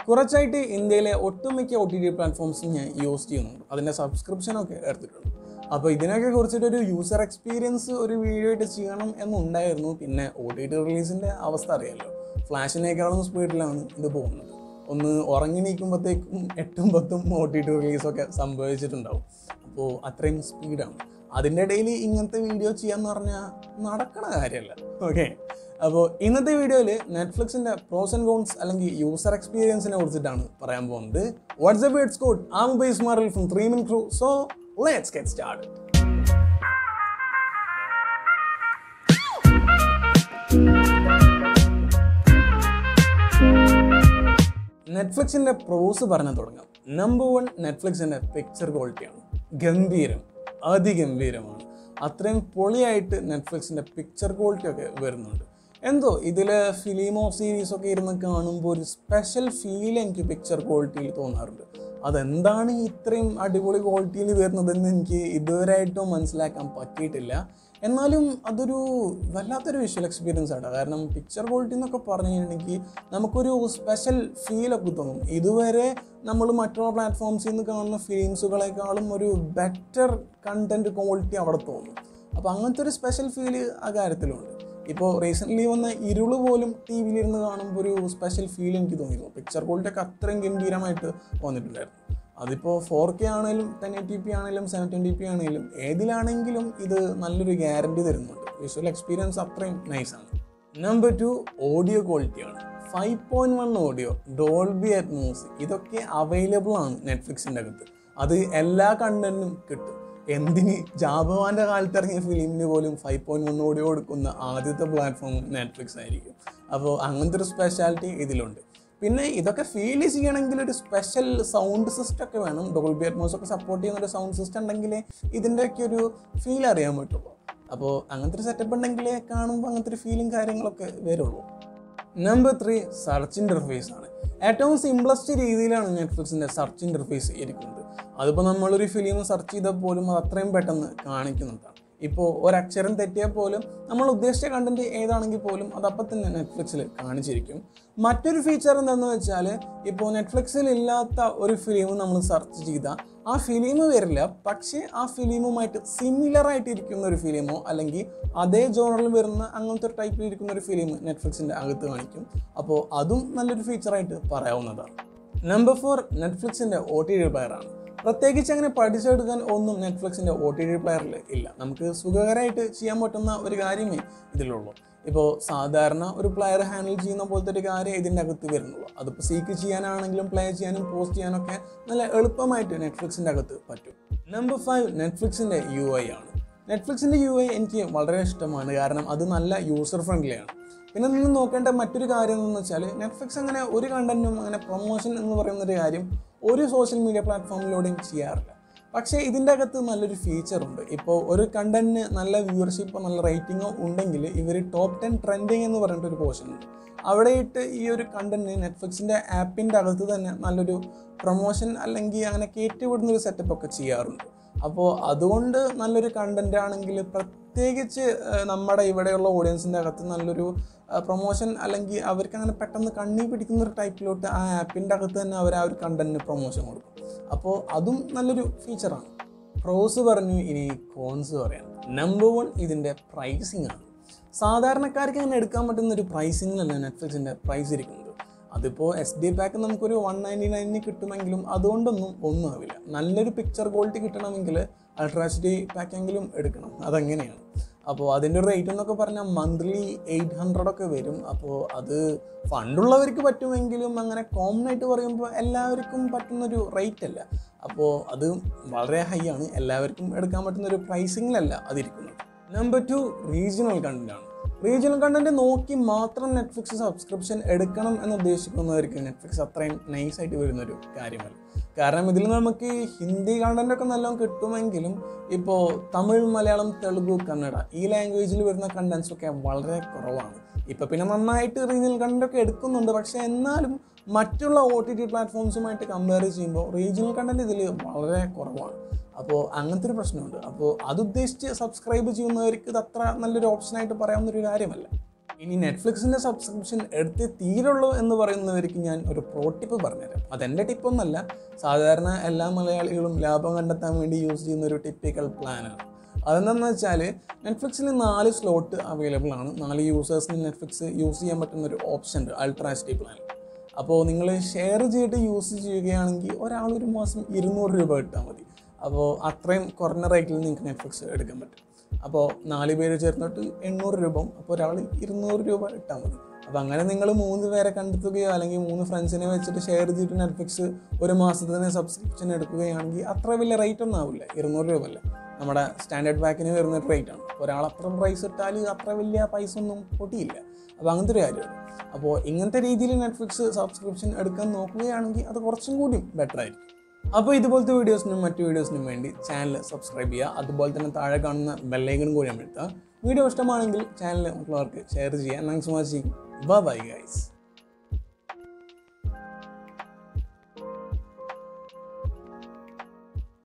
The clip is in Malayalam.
കുറച്ചായിട്ട് ഇന്ത്യയിലെ ഒട്ടുമിക്ക ഒ ടി ടി പ്ലാറ്റ്ഫോംസും ഞാൻ യൂസ് ചെയ്യുന്നുണ്ട് അതിൻ്റെ സബ്സ്ക്രിപ്ഷനൊക്കെ എടുത്തിട്ടുണ്ട് അപ്പോൾ ഇതിനൊക്കെ കുറിച്ചിട്ട് ഒരു യൂസർ എക്സ്പീരിയൻസ് ഒരു വീഡിയോ ആയിട്ട് ചെയ്യണം എന്നുണ്ടായിരുന്നു പിന്നെ ഒ ടി ടി റിലീസിൻ്റെ അവസ്ഥ അറിയാമല്ലോ ഫ്ലാഷിനേക്കാളും സ്പീഡിലാണ് ഇത് പോകുന്നത് ഒന്ന് ഉറങ്ങി നീക്കുമ്പോഴത്തേക്കും എട്ടും പത്തും ഒ ടി ടി റിലീസൊക്കെ സംഭവിച്ചിട്ടുണ്ടാവും അപ്പോൾ അത്രയും സ്പീഡാണ് അതിൻ്റെ ഇടയിൽ ഇങ്ങനത്തെ വീഡിയോ ചെയ്യാന്ന് പറഞ്ഞാൽ നടക്കണ കാര്യമല്ല ഓക്കെ അപ്പോൾ ഇന്നത്തെ വീഡിയോയിൽ നെറ്റ്ഫ്ലിക്സിൻ്റെ പ്രോസ് ആൻഡ് കോൺസ് അല്ലെങ്കിൽ യൂസർ എക്സ്പീരിയൻസിനെ കുറിച്ചിട്ടാണ് പറയാൻ പോകുന്നത് what's up it's code am base മാറിൽ from three min crew so let's get start നെറ്റ്ഫ്ലിക്സിൻ്റെ പ്രോസ് പറഞ്ഞു തുടങ്ങാം നമ്പർ വൺ നെറ്റ്ഫ്ലിക്സിൻ്റെ പിക്ചർ ക്വാളിറ്റിയാണ് ഗംഭീരം അതിഗംഭീരമാണ് അത്രയും പൊളിയായിട്ട് നെറ്റ്ഫ്ലിക്സിൻ്റെ പിക്ചർ ക്വാളിറ്റി ഒക്കെ വരുന്നുണ്ട് എന്തോ ഇതിൽ ഫിലിമോ സീരീസ് ഒക്കെ ഇരുന്ന് കാണുമ്പോൾ ഒരു സ്പെഷ്യൽ ഫീൽ എനിക്ക് പിക്ചർ ക്വാളിറ്റിയിൽ തോന്നാറുണ്ട് അതെന്താണ് ഇത്രയും അടിപൊളി ക്വാളിറ്റിയിൽ വരുന്നതെന്ന് എനിക്ക് ഇതുവരെയായിട്ടും മനസ്സിലാക്കാൻ പറ്റിയിട്ടില്ല എന്നാലും അതൊരു വല്ലാത്തൊരു വിഷ്വൽ എക്സ്പീരിയൻസ് ആണ് കാരണം പിക്ചർ ക്വാളിറ്റി എന്നൊക്കെ പറഞ്ഞു കഴിഞ്ഞിട്ടുണ്ടെങ്കിൽ നമുക്കൊരു സ്പെഷ്യൽ ഫീലൊക്കെ തോന്നും ഇതുവരെ നമ്മൾ മറ്റുള്ള പ്ലാറ്റ്ഫോംസിൽ നിന്ന് കാണുന്ന ഫിലിംസുകളെക്കാളും ഒരു ബെറ്റർ കണ്ടൻറ് ക്വാളിറ്റി അവിടെ തോന്നും അപ്പോൾ അങ്ങനത്തെ ഒരു സ്പെഷ്യൽ ഫീല് ആ കാര്യത്തിലുണ്ട് ഇപ്പോൾ റീസെൻ്റ്ലി വന്ന ഇരുള് പോലും ടി വിയിലിരുന്ന് കാണുമ്പോൾ ഒരു സ്പെഷ്യൽ ഫീൽ എനിക്ക് തോന്നിയിരുന്നു പിക്ചർ ക്വാളിറ്റി ഒക്കെ അത്രയും ഗംഭീരമായിട്ട് വന്നിട്ടുണ്ടായിരുന്നു അതിപ്പോൾ ഫോർ കെ ആണെങ്കിലും ടെൻ എയ്റ്റി പി ആണെങ്കിലും സെവൻ ട്വൻറ്റി പി ആണെങ്കിലും ഏതിലാണെങ്കിലും ഇത് നല്ലൊരു ഗ്യാരണ്ടി തരുന്നുണ്ട് വിഷ്വൽ എക്സ്പീരിയൻസ് അത്രയും നൈസാണ് നമ്പർ ടു ഓഡിയോ ക്വാളിറ്റിയാണ് five point one audio Dolby Atmos ഇതൊക്കെ അവൈലബിൾ ആണ് നെറ്റ്ഫ്ലിക്സിൻ്റെ അകത്ത് അത് എല്ലാ കണ്ടന്റും കിട്ടും എന്തിന് ജാബവാന്റെ കാലത്ത് ഇറങ്ങിയ ഫിലിമിന് പോലും ഫൈവ് പോയിന്റ് വൺ ഓഡിയോ കൊടുക്കുന്ന ആദ്യത്തെ പ്ലാറ്റ്ഫോം നെറ്റ്ഫ്ലിക്സ് ആയിരിക്കും അപ്പോൾ അങ്ങനത്തെ ഒരു സ്പെഷ്യാലിറ്റി ഇതിലുണ്ട് പിന്നെ ഇതൊക്കെ ഫീൽ ചെയ്യണമെങ്കിൽ ഒരു സ്പെഷ്യൽ സൗണ്ട് സിസ്റ്റം ഒക്കെ വേണം ഡോൾബി അറ്റ്മോസ് ഒക്കെ സപ്പോർട്ട് ചെയ്യുന്ന ഒരു സൗണ്ട് സിസ്റ്റം ഉണ്ടെങ്കിൽ ഇതിൻ്റെയൊക്കെ ഒരു ഫീൽ അറിയാൻ പറ്റുള്ളൂ അപ്പോൾ അങ്ങനത്തെ ഒരു സെറ്റപ്പ് ഉണ്ടെങ്കിൽ കാണുമ്പോൾ അങ്ങനത്തെ ഒരു ഫീലും കാര്യങ്ങളൊക്കെ വരുള്ളൂ നമ്പർ ത്രീ സെർച്ച് ഇൻ്റർഫേസ് ആണ് ഏറ്റവും സിംപ്ലസ്റ്റ് രീതിയിലാണ് നെറ്റ്ഫ്ലിക്സിൻ്റെ സെർച്ച് ഇൻ്റർഫേസ് ഇരിക്കുന്നത് അതിപ്പോൾ നമ്മളൊരു ഫിലിം സെർച്ച് ചെയ്താൽ പോലും അത് അത്രയും പെട്ടെന്ന് കാണിക്കുന്നതാണ് ഇപ്പോൾ ഒരക്ഷരം തെറ്റിയാൽ പോലും നമ്മൾ ഉദ്ദേശിച്ച കണ്ടന്റ് ഏതാണെങ്കിൽ പോലും അത് അപ്പം തന്നെ നെറ്റ്ഫ്ലിക്സിൽ കാണിച്ചിരിക്കും മറ്റൊരു ഫീച്ചർ എന്താണെന്ന് വെച്ചാൽ ഇപ്പോൾ നെറ്റ്ഫ്ലിക്സിൽ ഇല്ലാത്ത ഒരു ഫിലിം നമ്മൾ സെർച്ച് ചെയ്താൽ ആ ഫിലിം വരില്ല പക്ഷേ ആ ഫിലിമുമായിട്ട് സിമിലർ ആയിട്ട് ഇരിക്കുന്ന ഒരു ഫിലിമോ അല്ലെങ്കിൽ അതേ ജോണറിൽ വരുന്ന അങ്ങനത്തെ ഒരു ടൈപ്പിൽ ഇരിക്കുന്ന ഒരു ഫിലിം നെറ്റ്ഫ്ലിക്സിൻ്റെ അകത്ത് കാണിക്കും അപ്പോൾ അതും നല്ലൊരു ഫീച്ചറായിട്ട് പറയാവുന്നതാണ് നമ്പർ ഫോർ നെറ്റ്ഫ്ലിക്സിൻ്റെ ഒ ടി ടി പ്ലെയറാണ് പ്രത്യേകിച്ച് അങ്ങനെ പഠിച്ചെടുക്കാൻ ഒന്നും നെറ്റ്ഫ്ലിക്സിൻ്റെ ഒ ടി ടി പ്ലെയറിൽ ഇല്ല നമുക്ക് സുഖകരമായിട്ട് ചെയ്യാൻ പറ്റുന്ന ഒരു കാര്യമേ ഇതിലുള്ളൂ ഇപ്പോൾ സാധാരണ ഒരു പ്ലെയർ ഹാൻഡിൽ ചെയ്യുന്ന പോലത്തെ ഒരു കാര്യം ഇതിൻ്റെ അകത്ത് വരുന്നുള്ളൂ അതിപ്പോൾ സീക്ക് ചെയ്യാനാണെങ്കിലും പ്ലേ ചെയ്യാനും പോസ്റ്റ് ചെയ്യാനൊക്കെ നല്ല എളുപ്പമായിട്ട് നെറ്റ്ഫ്ലിക്സിൻ്റെ അകത്ത് പറ്റും നമ്പർ ഫൈവ് നെറ്റ്ഫ്ലിക്സിൻ്റെ യു ഐ ആണ് നെറ്റ്ഫ്ലിക്സിൻ്റെ യു ഐ എനിക്ക് വളരെ ഇഷ്ടമാണ് കാരണം അത് നല്ല യൂസർ ഫ്രണ്ട്ലിയാണ് പിന്നെ നിങ്ങൾ നോക്കേണ്ട മറ്റൊരു കാര്യം എന്ന് വെച്ചാൽ നെറ്റ്ഫ്ലിക്സ് അങ്ങനെ ഒരു കണ്ടന്റും അങ്ങനെ പ്രൊമോഷൻ എന്ന് പറയുന്ന ഒരു കാര്യം ഒരു സോഷ്യൽ മീഡിയ പ്ലാറ്റ്ഫോമിലൂടെയും ചെയ്യാറില്ല പക്ഷേ ഇതിൻ്റെ അകത്ത് നല്ലൊരു ഫീച്ചർ ഉണ്ട് ഇപ്പോൾ ഒരു കണ്ടന്റിന് നല്ല വ്യൂവർഷിപ്പോ നല്ല റേറ്റിങ്ങോ ഉണ്ടെങ്കിൽ ഇവർ ടോപ്പ് ടെൻ ട്രെൻഡിങ് എന്ന് പറഞ്ഞിട്ട് ഒരു പോർഷൻ ഉണ്ട് അവിടെ ഇട്ട് ഈ ഒരു കണ്ടന്റ് നെറ്റ്ഫ്ലിക്സിൻ്റെ ആപ്പിൻ്റെ അകത്ത് തന്നെ നല്ലൊരു പ്രൊമോഷൻ അല്ലെങ്കിൽ അങ്ങനെ കയറ്റിവിടുന്ന ഒരു സെറ്റപ്പ് ഒക്കെ ചെയ്യാറുണ്ട് അപ്പോൾ അതുകൊണ്ട് നല്ലൊരു കണ്ടന്റ് ആണെങ്കിൽ പ്രത്യേകിച്ച് ഏഹ്, നമ്മുടെ ഇവിടെയുള്ള ഓഡിയൻസിൻ്റെ അകത്ത് നല്ലൊരു പ്രൊമോഷൻ അല്ലെങ്കിൽ അവർക്ക് അങ്ങനെ പെട്ടെന്ന് കണ്ണി പിടിക്കുന്ന ഒരു ടൈപ്പിലോട്ട് ആ ആപ്പിൻ്റെ അകത്ത് തന്നെ അവർ ആ ഒരു കണ്ടന്റിന് പ്രൊമോഷൻ കൊടുക്കും അപ്പോൾ അതും നല്ലൊരു ഫീച്ചറാണ് പ്രോസ് പറഞ്ഞു ഇനി കോൺസ് പറയാം നമ്പർ വൺ ഇതിൻ്റെ പ്രൈസിങ് ആണ് സാധാരണക്കാർക്ക് അങ്ങനെ എടുക്കാൻ പറ്റുന്ന ഒരു പ്രൈസിങ്ങിലല്ല നെറ്റ്ഫ്ലിക്സിൻ്റെ പ്രൈസ് ഇരിക്കുന്നത് അതിപ്പോൾ എസ് ഡി പാക്ക് നമുക്കൊരു വൺ നയൻറ്റി നയനിന് കിട്ടുമെങ്കിലും അതുകൊണ്ടൊന്നും ഒന്നും ആവില്ല നല്ലൊരു പിക്ചർ ക്വാളിറ്റി കിട്ടണമെങ്കിൽ അൾട്രാ എച്ച് ഡി പാക്കെങ്കിലും എടുക്കണം അതങ്ങനെയാണ് അപ്പോൾ അതിൻ്റെ റേറ്റ് എന്നൊക്കെ പറഞ്ഞാൽ മന്ത്ലി എയ്റ്റ് ഹൺഡ്രഡ് ഒക്കെ വരും അപ്പോൾ അത് ഫണ്ടുള്ളവർക്ക് പറ്റുമെങ്കിലും അങ്ങനെ കോമൺ ആയിട്ട് പറയുമ്പോൾ എല്ലാവർക്കും പറ്റുന്നൊരു റേറ്റ് അല്ല അപ്പോൾ അത് വളരെ ഹൈ ആണ് എല്ലാവർക്കും എടുക്കാൻ പറ്റുന്ന ഒരു പ്രൈസിങ്ങിലല്ല അതിരിക്കുന്നത് നമ്പർ ടു റീജിയണൽ കണ്ടന്റ് ആണ് റീജിയണൽ കണ്ടന്റ് നോക്കി മാത്രം നെറ്റ്ഫ്ലിക്സ് സബ്സ്ക്രിപ്ഷൻ എടുക്കണം എന്ന് ഉദ്ദേശിക്കുന്നവർക്ക് നെറ്റ്ഫ്ലിക്സ് അത്രയും നൈസായിട്ട് വരുന്നൊരു കാര്യമല്ല കാരണം ഇതിൽ നമുക്ക് ഹിന്ദി കണ്ടന്റ് ഒക്കെ നല്ലോണം കിട്ടുമെങ്കിലും ഇപ്പോൾ തമിഴ് മലയാളം തെലുഗു കന്നഡ ഈ ലാംഗ്വേജിൽ വരുന്ന കണ്ടൻസ് ഒക്കെ വളരെ കുറവാണ് ഇപ്പം പിന്നെ നന്നായിട്ട് റീജിയണൽ കണ്ടന്റ് ഒക്കെ എടുക്കുന്നുണ്ട് പക്ഷേ എന്നാലും മറ്റുള്ള ഒ ടി ടി പ്ലാറ്റ്ഫോംസുമായിട്ട് കമ്പയർ ചെയ്യുമ്പോൾ റീജിയണൽ കണ്ടന്റ് ഇതിൽ വളരെ കുറവാണ് അപ്പോൾ അങ്ങനത്തെ ഒരു പ്രശ്നമുണ്ട് അപ്പോൾ അതുദ്ദേശിച്ച് സബ്സ്ക്രൈബ് ചെയ്യുന്നവർക്ക് ഇത് അത്ര നല്ലൊരു ഓപ്ഷനായിട്ട് പറയാവുന്ന ഒരു കാര്യമല്ല ഇനി നെറ്റ്ഫ്ലിക്സിൻ്റെ സബ്സ്ക്രിപ്ഷൻ എടുത്തേ തീരുള്ളൂ എന്ന് പറയുന്നവർക്ക് ഞാൻ ഒരു പ്രോ ടിപ്പ് പറഞ്ഞുതരാം അതെൻ്റെ ടിപ്പൊന്നല്ല സാധാരണ എല്ലാ മലയാളികളും ലാഭം കണ്ടെത്താൻ വേണ്ടി യൂസ് ചെയ്യുന്ന ഒരു ടിപ്പിക്കൽ പ്ലാനാണ് അതെന്താണെന്ന് വെച്ചാൽ നെറ്റ്ഫ്ലിക്സിൽ നാല് സ്ലോട്ട് അവൈലബിൾ ആണ് നാല് യൂസേഴ്സിന് നെറ്റ്ഫ്ലിക്സ് യൂസ് ചെയ്യാൻ പറ്റുന്ന ഒരു ഓപ്ഷൻ ഉണ്ട് അൾട്രാ എച്ച് ഡി പ്ലാൻ അപ്പോൾ നിങ്ങൾ ഷെയർ ചെയ്തിട്ട് യൂസ് ചെയ്യുകയാണെങ്കിൽ ഒരാൾ ഒരു മാസം ഇരുന്നൂറ് രൂപ ഇട്ടാൽ മതി അപ്പോൾ അത്രയും കുറഞ്ഞ റേറ്റിൽ നിങ്ങൾക്ക് നെറ്റ്ഫ്ലിക്സ് എടുക്കാൻ പറ്റും അപ്പോൾ നാല് പേര് ചേർന്നിട്ട് എണ്ണൂറ് രൂപ അപ്പോൾ ഒരാൾ ഇരുന്നൂറ് രൂപ ഇട്ടാൽ മതി അപ്പോൾ അങ്ങനെ നിങ്ങൾ മൂന്ന് പേരെ കണ്ടെത്തുകയോ അല്ലെങ്കിൽ മൂന്ന് ഫ്രണ്ട്സിനെ വെച്ചിട്ട് ഷെയർ ചെയ്തിട്ട് നെറ്റ്ഫ്ലിക്സ് ഒരു മാസത്തിന് സബ്സ്ക്രിപ്ഷൻ എടുക്കുകയാണെങ്കിൽ അത്ര വലിയ റേറ്റ് ഒന്നും ആവില്ല ഇരുന്നൂറ് രൂപ അല്ല നമ്മുടെ സ്റ്റാൻഡേർഡ് പാക്കിന് വരുന്ന റേറ്റ് ആണ് ഒരാൾ അത്ര പ്രൈസ് ഇട്ടാൽ അത്ര വലിയ പൈസ ഒന്നും പൊട്ടിയില്ല അപ്പോൾ അങ്ങനത്തെ ഒരു കാര്യമാണ് അപ്പോൾ ഇങ്ങനത്തെ രീതിയിൽ നെറ്റ്ഫ്ലിക്സ് സബ്സ്ക്രിപ്ഷൻ എടുക്കാൻ നോക്കുകയാണെങ്കിൽ അത് കുറച്ചും കൂടി ബെറ്റർ ആയിരിക്കും അപ്പോൾ ഇതുപോലത്തെ വീഡിയോസിനും മറ്റു വീഡിയോസിനും വേണ്ടി ചാനൽ സബ്സ്ക്രൈബ് ചെയ്യുക അതുപോലെ തന്നെ താഴെ കാണുന്ന ബെല്ലൈക്കനും കൂടി അമർത്തുക വീഡിയോ ഇഷ്ടമാണെങ്കിൽ ചാനൽ മറ്റുള്ളവർക്ക് ഷെയർ ചെയ്യുക thanks for watching bye guys